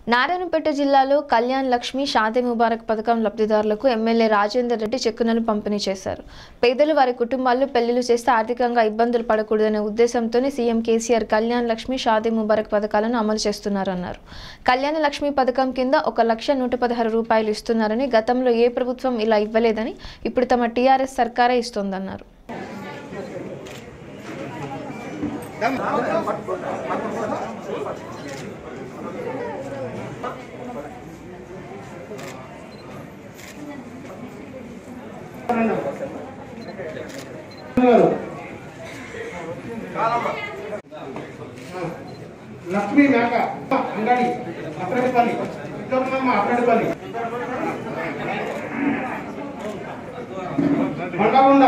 నారాయణపేట జిల్లాలో కళ్యాణ్ లక్ష్మి షాదీ ముబారక్ పథకం లబ్ధిదారులకు ఎమ్మెల్యే రాజేందర్ రెడ్డి చెక్కులను పంపిణీ చేశారు పేదలు వారి కుటుంబాల్లో పెళ్లిళ్లు చేస్తే ఆర్థికంగా ఇబ్బందులు పడకూడదనే ఉద్దేశంతోనే సీఎం కేసీఆర్ కళ్యాణ్ లక్ష్మి షాదీ ముబారక్ పథకాలను అమలు చేస్తున్నారన్నారు కళ్యాణ లక్ష్మి పథకం కింద ఒక లక్ష నూట పదహారు రూపాయలు ఇస్తున్నారని గతంలో ఏ ప్రభుత్వం ఇలా ఇవ్వలేదని ఇప్పుడు తమ టీఆర్ఎస్ సర్కారే ఇస్తోందన్నారు గారు. లక్ష్మీ మేక అంగడి అప్రెడ్డిపల్లి విక్రమమ్మ అప్రెడ్డిపల్లి బండగుండ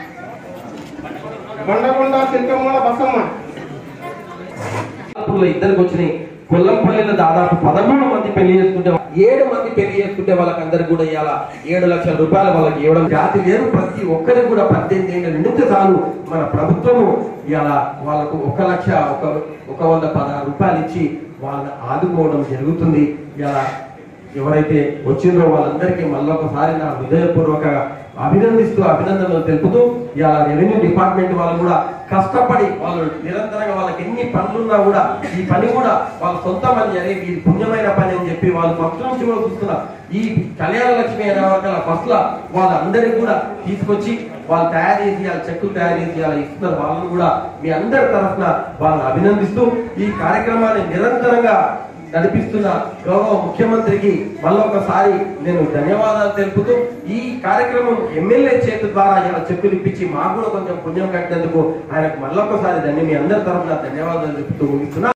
బండగుండ తిరుకమ్మల బసమ్మ లో ఇద్దరికి వచ్చినాయి కొల్లంపల్లిలో దాదాపు పదమూడు మంది పెళ్లి చేసుకుంటే ఏడు మంది పెళ్లి చేసుకుంటే వాళ్ళకి అందరికి కూడా ఇవాళ ఏడు లక్షల రూపాయలు వాళ్ళకి ఇవ్వడం జాతి లేదు ప్రతి ఒక్కరికి కూడా పద్దెనిమిది ఏళ్ళ నుంచి చాలు మన ప్రభుత్వము ఇవాళ వాళ్ళకు ఒక లక్ష ఒక ఒక వంద పదహారు రూపాయలు ఇచ్చి వాళ్ళని ఆదుకోవడం జరుగుతుంది ఇలా ఎవరైతే వచ్చిందో వాళ్ళందరికీ మళ్ళొకసారి నా హృదయపూర్వక అభినందిస్తూ అభినందనలు తెలుపుతూ ఇలా రెవెన్యూ డిపార్ట్మెంట్ వాళ్ళు కూడా కష్టపడి వాళ్ళు నిరంతరంగా వాళ్ళకి ఎన్ని పనులున్నా కూడా ఈ పని కూడా వాళ్ళ సొంత పని అనే ఇది పుణ్యమైన పని అని చెప్పి వాళ్ళు ఫస్ట్ నుంచి కూడా చూస్తున్నారు ఈ కళ్యాణ లక్ష్మి అనే వాళ్ళ ఫస్ట్ వాళ్ళందరికీ కూడా తీసుకొచ్చి వాళ్ళు తయారు చేసి వాళ్ళ చెక్కులు తయారు చేసి అలా ఇస్తున్నారు వాళ్ళని కూడా మీ అందరి తరఫున వాళ్ళని అభినందిస్తూ ఈ కార్యక్రమాన్ని నిరంతరంగా నడిపిస్తున్న గౌరవ ముఖ్యమంత్రికి మళ్ళొకసారి నేను ధన్యవాదాలు తెలుపుతూ ఈ కార్యక్రమం ఎమ్మెల్యే చేతి ద్వారా ఇలా చెక్కులు ఇప్పించి మాకు కూడా కొంచెం పుణ్యం కట్టినందుకు ఆయనకు మళ్ళొకసారి ధన్య మీ అందరి తరఫున ధన్యవాదాలు తెలుపుతూ ముగిస్తున్నా